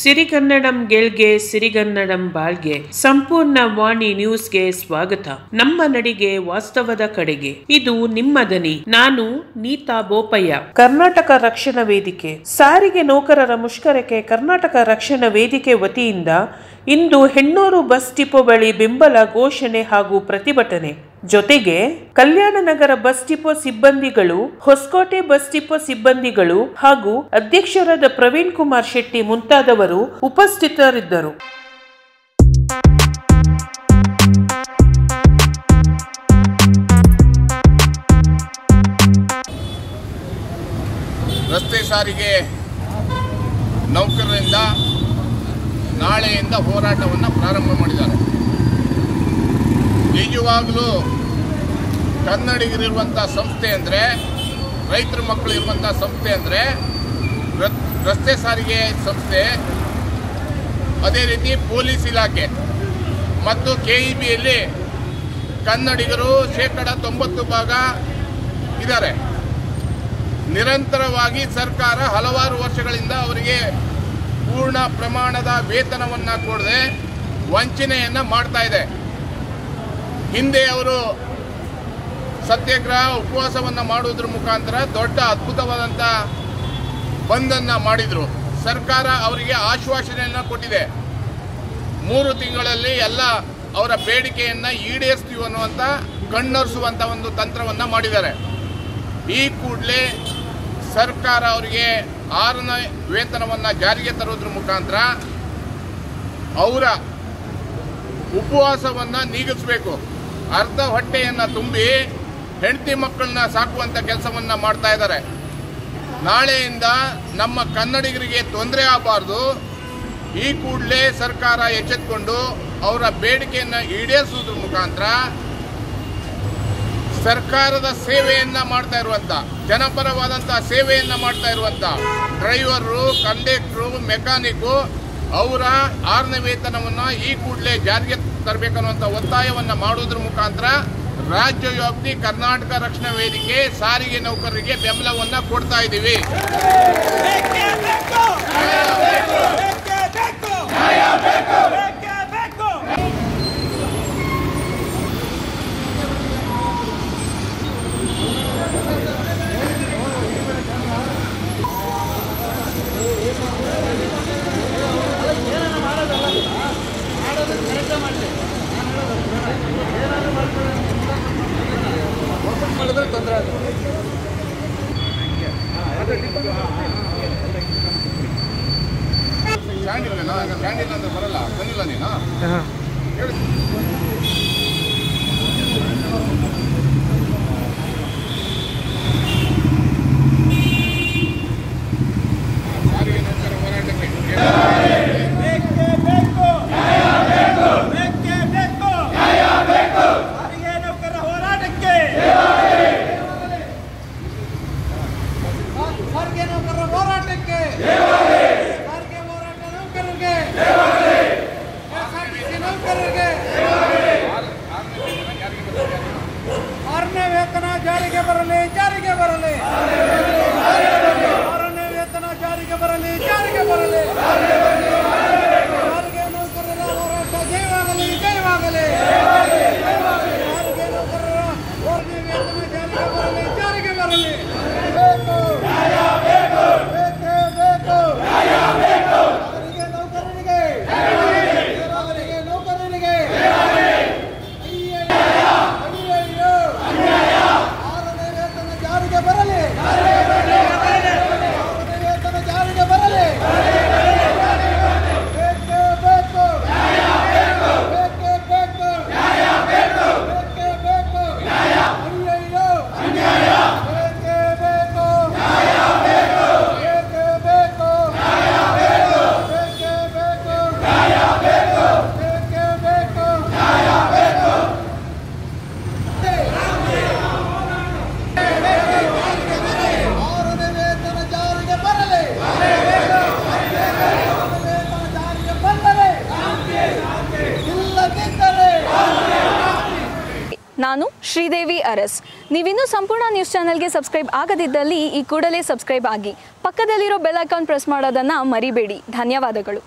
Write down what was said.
ಸಿರಿಗನ್ನಡಂ ಗೆಲ್ಗೆ ಸಿರಿಗನ್ನಡಂ ಬಾಳ್ಗೆ ಸಂಪೂರ್ಣ ವಾಣಿ ನ್ಯೂಸ್ಗೆ ಸ್ವಾಗತ ನಮ್ಮ ನಡಿಗೆ ವಾಸ್ತವದ ಕಡೆಗೆ ಇದು ನಿಮ್ಮ ದನಿ ನಾನು ನೀತಾ ಬೋಪಯ್ಯ ಕರ್ನಾಟಕ ರಕ್ಷಣಾ ವೇದಿಕೆ ಸಾರಿಗೆ ನೌಕರರ ಮುಷ್ಕರಕ್ಕೆ ಕರ್ನಾಟಕ ರಕ್ಷಣಾ ವೇದಿಕೆ ವತಿಯಿಂದ ಇಂದು ಹೆಣ್ಣೂರು ಬಸ್ ಡಿಪೋ ಬಳಿ ಬೆಂಬಲ ಘೋಷಣೆ ಹಾಗೂ ಪ್ರತಿಭಟನೆ ಜೊತೆಗೆ ಕಲ್ಯಾಣ ನಗರ ಬಸ್ ಡಿಪೋ ಸಿಬ್ಬಂದಿಗಳು ಹೊಸಕೋಟೆ ಬಸ್ ಡಿಪೋ ಸಿಬ್ಬಂದಿಗಳು ಹಾಗೂ ಅಧ್ಯಕ್ಷರಾದ ಪ್ರವೀಣ್ ಕುಮಾರ್ ಶೆಟ್ಟಿ ಮುಂತಾದವರು ಉಪಸ್ಥಿತರಿದ್ದರು ರಸ್ತೆ ಸಾರಿಗೆ ನೌಕರರಿಂದ ನಾಳೆಯಿಂದ ಹೋರಾಟವನ್ನು ಪ್ರಾರಂಭ ಮಾಡಿದ್ದಾರೆ ನಿಜವಾಗಲೂ ಕನ್ನಡಿಗರಿರುವಂಥ ಸಂಸ್ಥೆ ಅಂದರೆ ರೈತರ ಮಕ್ಕಳು ಇರುವಂಥ ಸಂಸ್ಥೆ ಅಂದರೆ ರಸ್ತೆ ಸಾರಿಗೆ ಸಂಸ್ಥೆ ಅದೇ ರೀತಿ ಪೊಲೀಸ್ ಇಲಾಖೆ ಮತ್ತು ಕೆ ಇ ಬಿಯಲ್ಲಿ ಕನ್ನಡಿಗರು ಶೇಕಡ ತೊಂಬತ್ತು ಭಾಗ ಇದ್ದಾರೆ ನಿರಂತರವಾಗಿ ಸರ್ಕಾರ ಹಲವಾರು ವರ್ಷಗಳಿಂದ ಅವರಿಗೆ ಪೂರ್ಣ ಪ್ರಮಾಣದ ವೇತನವನ್ನು ಕೊಡದೆ ವಂಚನೆಯನ್ನು ಮಾಡ್ತಾ ಇದೆ ಹಿಂದೆ ಅವರು ಸತ್ಯಾಗ್ರಹ ಉಪವಾಸವನ್ನು ಮಾಡುವುದ್ರ ಮುಖಾಂತರ ದೊಡ್ಡ ಅದ್ಭುತವಾದಂಥ ಬಂದನ್ನು ಮಾಡಿದರು ಸರ್ಕಾರ ಅವರಿಗೆ ಆಶ್ವಾಸನೆಯನ್ನು ಕೊಟ್ಟಿದೆ ಮೂರು ತಿಂಗಳಲ್ಲಿ ಎಲ್ಲ ಅವರ ಬೇಡಿಕೆಯನ್ನು ಈಡೇರಿಸ್ತೀವಿ ಅನ್ನುವಂಥ ಕಣ್ಣೊರೆಸುವಂಥ ಒಂದು ತಂತ್ರವನ್ನು ಮಾಡಿದ್ದಾರೆ ಈ ಕೂಡಲೇ ಸರ್ಕಾರ ಅವರಿಗೆ ಆರನೇ ವೇತನವನ್ನು ಜಾರಿಗೆ ತರೋದ್ರ ಮುಖಾಂತರ ಅವರ ಉಪವಾಸವನ್ನು ನೀಗಿಸಬೇಕು ಅರ್ಧ ಹೊಟ್ಟೆಯನ್ನು ತುಂಬಿ ಹೆಂಡತಿ ಮಕ್ಕಳನ್ನ ಸಾಕುವಂಥ ಕೆಲಸವನ್ನು ಮಾಡ್ತಾ ಇದ್ದಾರೆ ನಾಳೆಯಿಂದ ನಮ್ಮ ಕನ್ನಡಿಗರಿಗೆ ತೊಂದರೆ ಆಗಬಾರ್ದು ಈ ಕೂಡಲೇ ಸರ್ಕಾರ ಎಚ್ಚೆತ್ತುಕೊಂಡು ಅವರ ಬೇಡಿಕೆಯನ್ನು ಈಡೇರಿಸುವುದ್ರ ಮುಖಾಂತರ ಸರ್ಕಾರದ ಸೇವೆಯನ್ನ ಮಾಡ್ತಾ ಇರುವಂತ ಜನಪರವಾದಂತ ಸೇವೆಯನ್ನ ಮಾಡ್ತಾ ಇರುವಂತ ಡ್ರೈವರು ಕಂಡಕ್ಟ್ರು ಮೆಕ್ಯಾನಿಕ್ಕು ಅವರ ಆರನೇ ವೇತನವನ್ನು ಈ ಕೂಡಲೇ ಜಾರಿಗೆ ತರಬೇಕನ್ನುವಂಥ ಒತ್ತಾಯವನ್ನ ಮಾಡುವುದ್ರ ಮುಖಾಂತರ ರಾಜ್ಯ ವ್ಯಾಪ್ತಿ ಕರ್ನಾಟಕ ರಕ್ಷಣಾ ವೇದಿಕೆ ಸಾರಿಗೆ ನೌಕರರಿಗೆ ಬೆಂಬಲವನ್ನ ಕೊಡ್ತಾ ಇದ್ದೀವಿ ಬೇಕೇ ಬೇಕು ಬೇಕೇ ಬೇಕು ಬೇಕೇ ಬೇಕು ಸ್ಟ್ಯಾಂಡ್ ಇಲ್ಲ ಸ್ಟ್ಯಾಂಡ್ ಇಲ್ಲ ಅಂದ್ರೆ ಬರಲ್ಲ ಬಂದಿಲ್ಲ ನೀನು ಹೇಳು. ಸಾರಿಗೆ ನೌಕರ ಹೋರಾಟಕ್ಕೆ ಬೇಕೇ ಬೇಕು ಬೇಕೇ ಬೇಕು ಸಾರಿಗೆ ನೌಕರರ ಹೋರಾಟಕ್ಕೆ ಸಾರಿಗೆ ನೌಕರರ ಹೋರಾಟಕ್ಕೆ ಸಾರಿಗೆ ಹೋರಾಟ ನೌಕರರಿಗೆ SRTC ನೌಕರರಿಗೆ ಆರನೇ ವೇತನ ಜಾರಿಗೆ ಬರಲಿ ಜಾರಿಗೆ ಬರಲಿ ಆರನೇ ವೇತನ ಜಾರಿಗೆ ಬರಲಿ ಜಾರಿಗೆ ಬರಲಿ ಸಾರಿಗೆ ನೌಕರರ ಹೋರಾಟ ಜಯವಾಗಲಿ ಜಯವಾಗಲಿ ಸಾರಿಗೆ ನೌಕರರ ಆರನೇ ವೇತನ ಜಾರಿಗೆ ಬರಲಿ ಜಾರಿಗೆ ಬರಲಿ ಬೇಕು ಬೇಕೇ ಬೇಕು ಸಾರಿಗೆ ನೌಕರರಿಗೆ ಸಾರಿಗೆ ನೌಕರರಿಗೆ ಅಯ್ಯಯ್ಯೋ ಆರನೇ ವೇತನ ಜಾರಿಗೆ ಬರಲಿ ಆರನೇ ವೇತನ ಜಾರಿಗೆ ಬರಲಿ ಬೇಕೇ ಬೇಕು ಬೇಕೇ ಬೇಕು ಬೇಕೇ ಬೇಕು ಅಯ್ಯಯ್ಯೋ ಬೇಕೇ ಬೇಕು ಬೇಕೇ ಬೇಕು ಬೇಕೇ ಬೇಕು ಬೇಕೇ ಬೇಕು ಆರನೇ ವೇತನ ಜಾರಿಗೆ ಬರಲಿ ಆರನೇ ವೇತನ ಜಾರಿಗೆ ಬಂದರೆ ಇಲ್ಲದಿದ್ದರೆ ನಾನು ಶ್ರೀದೇವಿ ಅರಸ್ ನೀವಿನ್ನೂ ಸಂಪೂರ್ಣ ನ್ಯೂಸ್ ಚಾನೆಲ್ಗೆ ಸಬ್ಸ್ಕ್ರೈಬ್ ಆಗದಿದ್ದಲ್ಲಿ ಈ ಕೂಡಲೇ ಸಬ್ಸ್ಕ್ರೈಬ್ ಆಗಿ ಪಕ್ಕದಲ್ಲಿರೋ ಬೆಲ್ ಐಕಾನ್ ಪ್ರೆಸ್ ಮಾಡೋದನ್ನು ಮರಿಬೇಡಿ ಧನ್ಯವಾದಗಳು